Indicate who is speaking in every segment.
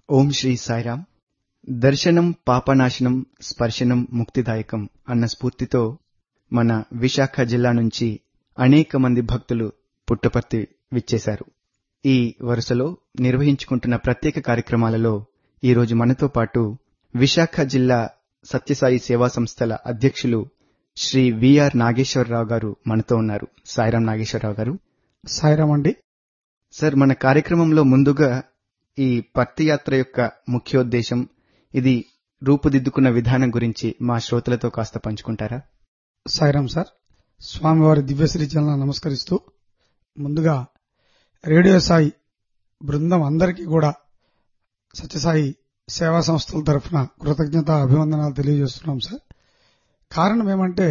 Speaker 1: ఓం శ్రీ సాయిరామ్ దర్శనం పాపనాశనం స్పర్శనం ముక్తిదాయకం అన్న స్ఫూర్తితో మన విశాఖ జిల్లా నుంచి అనేక మంది భక్తులు పుట్టపర్తి విచ్చేశారు ఈ వరుసలో నిర్వహించుకుంటున్న ప్రత్యేక కార్యక్రమాలలో ఈరోజు మనతో పాటు విశాఖ జిల్లా సత్యసాయి సేవా సంస్థల అధ్యక్షులు శ్రీ విఆర్ నాగేశ్వరరావు గారు మనతో ఉన్నారు సాయిరాం నాగేశ్వరరావు గారు
Speaker 2: సాయిరామ్ అండి
Speaker 1: సార్ మన కార్యక్రమంలో ముందుగా ఈ పత్తి యాత్ర యొక్క ముఖ్యోద్దేశం ఇది రూపుదిద్దుకున్న విధానం గురించి మా శ్రోతలతో కాస్త పంచుకుంటారా
Speaker 2: సాయిరామ్ సార్ స్వామివారి దివ్యశ్రీ చలన నమస్కరిస్తూ ముందుగా రేడియో సాయి బృందం అందరికీ కూడా సత్యసాయి సేవా సంస్థల తరఫున కృతజ్ఞత అభివందనాలు తెలియజేస్తున్నాం సార్ కారణం ఏమంటే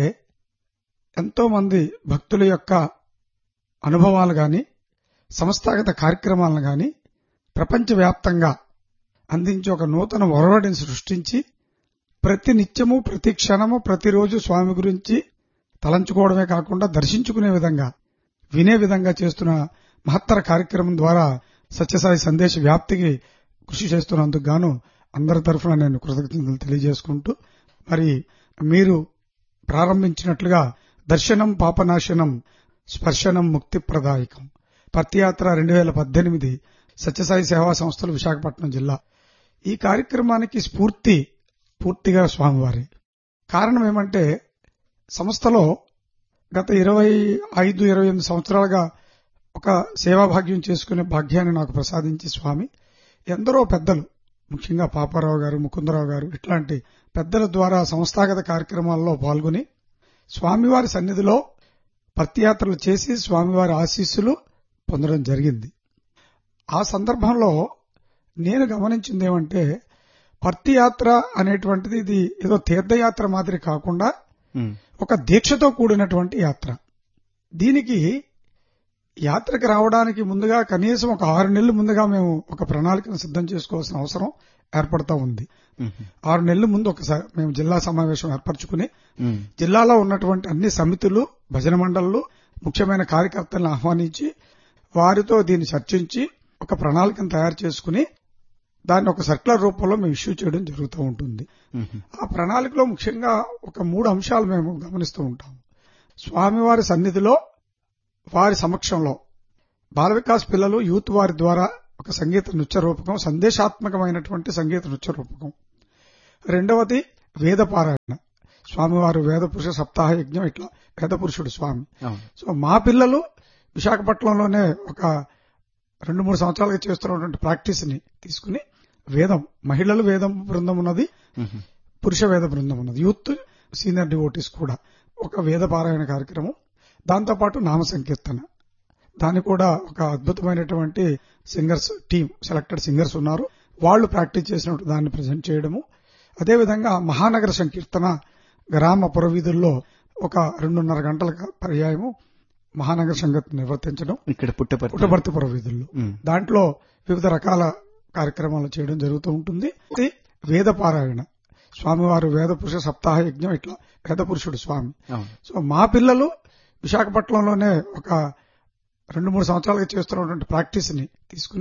Speaker 2: ఎంతో మంది భక్తుల యొక్క అనుభవాలు గాని సంస్థాగత కార్యక్రమాలను గాని ప్రపంచవ్యాప్తంగా అందించి ఒక నూతన ఒరవడిని సృష్టించి ప్రతి నిత్యము ప్రతి క్షణము ప్రతిరోజు స్వామి గురించి తలంచుకోవడమే కాకుండా దర్శించుకునే విధంగా వినే విధంగా చేస్తున్న మహత్తర కార్యక్రమం ద్వారా సత్యసాయి సందేశ వ్యాప్తికి కృషి చేస్తున్నందుకు గాను అందరి తరఫున నేను కృతజ్ఞతలు తెలియజేసుకుంటూ మరి మీరు ప్రారంభించినట్లుగా దర్శనం పాపనాశనం స్పర్శనం ముక్తి ప్రదాయకం పత్తియాత్ర రెండు వేల పద్దెనిమిది సత్యసాయి సేవా సంస్థలు విశాఖపట్నం జిల్లా ఈ కార్యక్రమానికి స్ఫూర్తి పూర్తిగా స్వామివారి కారణం ఏమంటే సంస్థలో గత ఇరవై ఐదు ఇరవై ఎనిమిది సంవత్సరాలుగా ఒక సేవా భాగ్యం చేసుకునే భాగ్యాన్ని నాకు ప్రసాదించి స్వామి ఎందరో పెద్దలు ముఖ్యంగా పాపారావు గారు ముకుందరావు గారు ఇట్లాంటి పెద్దల ద్వారా సంస్థాగత కార్యక్రమాల్లో పాల్గొని స్వామివారి సన్నిధిలో పత్తియాత్రలు చేసి స్వామివారి ఆశీస్సులు పొందడం జరిగింది ఆ సందర్భంలో నేను గమనించింది ఏమంటే పత్తి యాత్ర అనేటువంటిది ఇది ఏదో తీర్థయాత్ర మాదిరి కాకుండా
Speaker 1: ఉమ్,
Speaker 2: ఒక దీక్షతో కూడినటువంటి యాత్ర దీనికి యాత్రకు రావడానికి ముందుగా కనీసం ఒక ఆరు నెలలు ముందుగా మేము ఒక ప్రణాళికను సిద్ధం చేసుకోవాల్సిన అవసరం ఏర్పడతా ఉంది
Speaker 1: ఉమ్,
Speaker 2: ఆరు నెలల ముందు ఒకసారి మేము జిల్లా సమావేశం ఏర్పరచుకుని
Speaker 1: ఉమ్,
Speaker 2: జిల్లాలో ఉన్నటువంటి అన్ని సమితులు భజన మండళ్లు ముఖ్యమైన కార్యకర్తలను ఆహ్వానించి వారితో దీన్ని చర్చించి ఒక ప్రణాళికను తయారు చేసుకుని దాన్ని ఒక సర్క్యులర్ రూపంలో మేము ఇష్యూ చేయడం జరుగుతూ ఉంటుంది
Speaker 1: ఉమ్,
Speaker 2: ఆ ప్రణాళికలో ముఖ్యంగా ఒక మూడు అంశాలు మేము గమనిస్తూ ఉంటాం స్వామివారి సన్నిధిలో వారి సమక్షంలో బాల వికాస్ పిల్లలు యూత్ వారి ద్వారా ఒక సంగీత నృత్య రూపకం సందేశాత్మకమైనటువంటి సంగీత నృత్య రూపకం రెండవది వేద పారాయణ స్వామివారు వేద పురుష సప్తాహ యజ్ఞం ఇట్లా వేద పురుషుడు స్వామి
Speaker 1: అవును
Speaker 2: సో మా పిల్లలు విశాఖపట్నంలోనే ఒక రెండు మూడు సంవత్సరాలుగా చేస్తున్నటువంటి ప్రాక్టీస్ ని తీసుకుని వేదం మహిళలు వేదం బృందం ఉన్నది
Speaker 1: ఉమ్,
Speaker 2: పురుష వేద బృందం ఉన్నది యూత్ సీనియర్ డివోటీస్ కూడా ఒక వేద పారాయణ కార్యక్రమం దాంతోపాటు నామ సంకీర్తన దాని కూడా ఒక అద్భుతమైనటువంటి సింగర్స్ టీమ్ సెలెక్టెడ్ సింగర్స్ ఉన్నారు వాళ్ళు ప్రాక్టీస్ చేసినట్టు దాన్ని ప్రజెంట్ చేయడము అదేవిధంగా మహానగర సంకీర్తన గ్రామ పురవీధుల్లో ఒక రెండున్నర గంటల పర్యాయము మహానగర సంగీతం నిర్వర్తించడం
Speaker 1: ఇక్కడ పుట్టపర్తి
Speaker 2: పుట్టపర్తి పురవీధుల్లో
Speaker 1: ఉమ్,
Speaker 2: దాంట్లో వివిధ రకాల కార్యక్రమాలు చేయడం జరుగుతూ ఉంటుంది ఇది వేద పారాయణ స్వామివారు వేద పురుష సప్తాహ యజ్ఞం ఇట్లా వేద పురుషుడు స్వామి
Speaker 1: అవును
Speaker 2: సో మా పిల్లలు విశాఖపట్నంలోనే ఒక రెండు మూడు సంవత్సరాలుగా చేస్తున్నటువంటి ప్రాక్టీస్ ని తీసుకుని